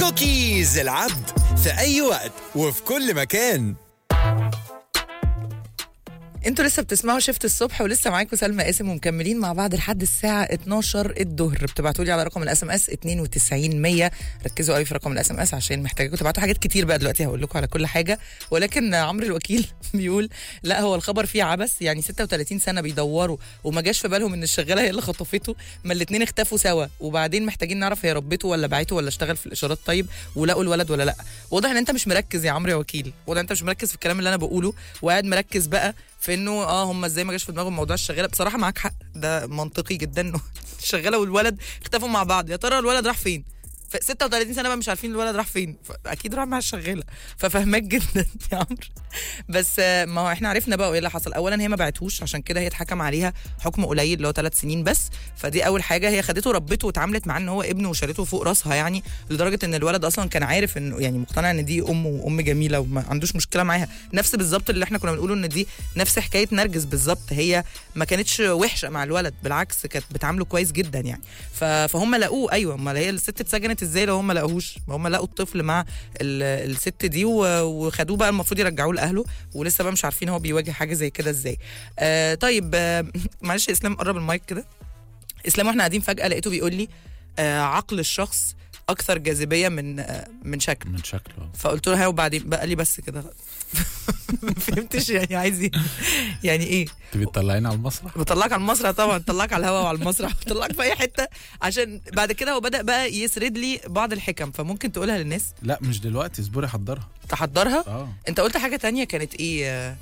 كوكيز العبد في أي وقت وفي كل مكان انتوا لسه بتسمعوا شفت الصبح ولسه معاكم سلمى قاسم ومكملين مع بعض لحد الساعه 12 الظهر بتبعتوا لي على رقم الاس ام اس 92 100 ركزوا قوي في رقم الاس ام اس عشان محتاجاكم تبعتوا حاجات كتير بقى دلوقتي هقول لكم على كل حاجه ولكن عمرو الوكيل بيقول لا هو الخبر فيه عبث يعني 36 سنه بيدوروا وما جاش في بالهم ان الشغاله هي اللي خطفته ما الاثنين اختفوا سوا وبعدين محتاجين نعرف هي ربته ولا باعته ولا اشتغل في الاشارات طيب ولقوا الولد ولا لا واضح ان انت مش مركز يا عمرو يا وكيل واضح ان انت مش مركز في الكلام اللي انا بقوله وقاعد مركز بقى في انه اه هم ازاي ما جاش في دماغهم موضوع الشغاله بصراحه معاك حق ده منطقي جدا انه الشغاله والولد اختفوا مع بعض يا ترى الولد راح فين ف 36 سنه بقى مش عارفين الولد راح فين اكيد راح مع الشغاله ففهمك جدا يا عمرو بس آه، ما هو احنا عرفنا بقى ايه اللي حصل اولا هي ما بعتهوش عشان كده هي اتحكم عليها حكم قليل اللي هو ثلاث سنين بس فدي اول حاجه هي خدته ربته واتعاملت معاه ان هو ابنه وشالته فوق راسها يعني لدرجه ان الولد اصلا كان عارف انه يعني مقتنع ان دي امه وام جميله وما عندوش مشكله معاها نفس بالظبط اللي احنا كنا بنقوله ان دي نفس حكايه نرجس بالظبط هي ما كانتش وحشه مع الولد بالعكس كانت بتعامله كويس جدا يعني ف- فهم لقوه ايوه امال هي الست اتسجنت ازاي لو هم ما لقوهوش ما هم لقوا الطفل مع ال- الست دي و- وخدوه بقى المفروض يرجعوه لاهله ولسه بقى مش عارفين هو بيواجه حاجه زي كده ازاي آه طيب آه معلش يا اسلام قرب المايك كده اسلام واحنا قاعدين فجاه لقيته بيقول لي آه عقل الشخص اكثر جاذبيه من آه من شكل من شكله فقلت له ها وبعدين بقى لي بس كده ما فهمتش يعني عايز ايه يعني ايه تبي تطلعيني على المسرح بطلعك على المسرح طبعا بطلعك على الهواء وعلى المسرح بطلعك في اي حته عشان بعد كده هو بدا بقى يسرد لي بعض الحكم فممكن تقولها للناس لا مش دلوقتي اصبري حضرها تحضرها اه انت قلت حاجه تانية كانت ايه آه،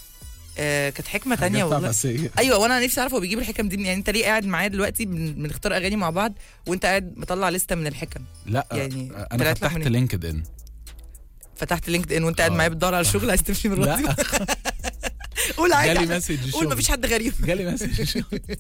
آه كانت حكمه تانية حاجات والله عباسية. ايوه وانا نفسي اعرف هو بيجيب الحكم دي منين يعني انت ليه قاعد معايا دلوقتي بن- بنختار اغاني مع بعض وانت قاعد مطلع لسته من الحكم لا يعني يعني طلعت انا لك فتحت منين؟ لينكد ان فتحت لينكد ان وانت قاعد آه. معايا بتدور على الشغل عايز تمشي من الراديو لا قول عادي جالي احنا- مسج قول شغل. مفيش حد غريب جالي مسج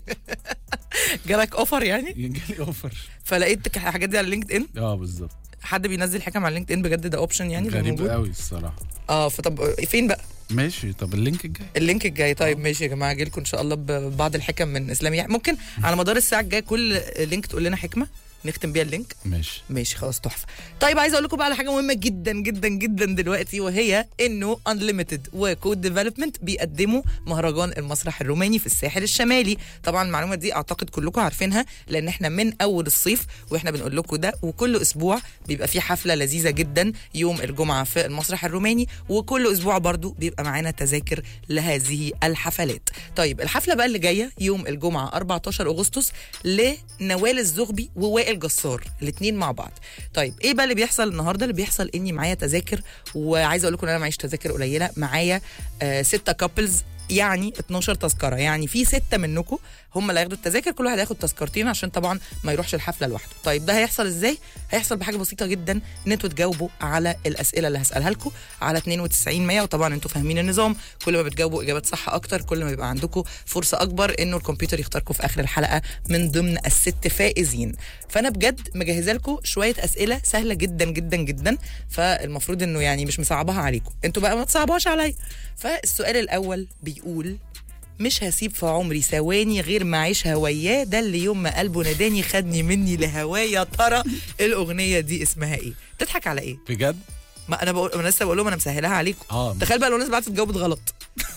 جالك اوفر يعني جالي اوفر فلقيت الحاجات دي على لينكد ان اه بالظبط حد بينزل حكم على لينكد ان بجد ده اوبشن يعني بيبقى غريب موجود قوي الصراحه اه فطب فين بقى ماشي طب اللينك الجاي اللينك الجاي طيب ماشي يا جماعه اجي لكم ان شاء الله ببعض الحكم من اسلام يحيى ممكن على مدار الساعه الجايه كل لينك تقول لنا حكمه نختم بيها اللينك ماشي ماشي خلاص تحفه طيب عايزه اقول لكم بقى على حاجه مهمه جدا جدا جدا دلوقتي وهي انه انليمتد وكود ديفلوبمنت بيقدموا مهرجان المسرح الروماني في الساحل الشمالي طبعا المعلومه دي اعتقد كلكم عارفينها لان احنا من اول الصيف واحنا بنقول لكم ده وكل اسبوع بيبقى في حفله لذيذه جدا يوم الجمعه في المسرح الروماني وكل اسبوع برضو بيبقى معانا تذاكر لهذه الحفلات طيب الحفله بقى اللي جايه يوم الجمعه 14 اغسطس لنوال الزغبي ووائل جسار الاثنين مع بعض طيب ايه بقى اللي بيحصل النهارده اللي بيحصل اني معايا تذاكر وعايزه اقول لكم ان انا معيش تذاكر قليله معايا آه ستة كابلز يعني 12 تذكره يعني في ستة منكم هم اللي هياخدوا التذاكر كل واحد هياخد تذكرتين عشان طبعا ما يروحش الحفله لوحده طيب ده هيحصل ازاي هيحصل بحاجه بسيطه جدا ان انتوا تجاوبوا على الاسئله اللي هسالها لكم على 92 100 وطبعا انتوا فاهمين النظام كل ما بتجاوبوا اجابات صح اكتر كل ما يبقى عندكم فرصه اكبر انه الكمبيوتر يختاركم في اخر الحلقه من ضمن الست فائزين فانا بجد مجهزه لكم شويه اسئله سهله جدا جدا جدا فالمفروض انه يعني مش مصعبها عليكم انتوا بقى ما تصعبوهاش عليا فالسؤال الاول بيقول مش هسيب في عمري ثواني غير ما اعيشها وياه ده اللي يوم ما قلبه ناداني خدني مني لهواه يا ترى الاغنيه دي اسمها ايه تضحك على ايه بجد ما انا بقول انا لسه بقول لهم انا مسهلها عليكم اه تخيل بقى لو الناس بعتت جاوبت غلط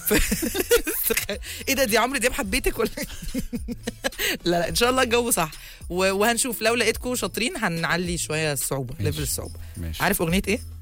تخيل- ايه ده دي عمرو دياب حبيتك ولا لا لا ان شاء الله الجو صح و- وهنشوف لو لقيتكم شاطرين هنعلي شويه الصعوبه ماشي. ليفل الصعوبه ماشي عارف اغنيه ايه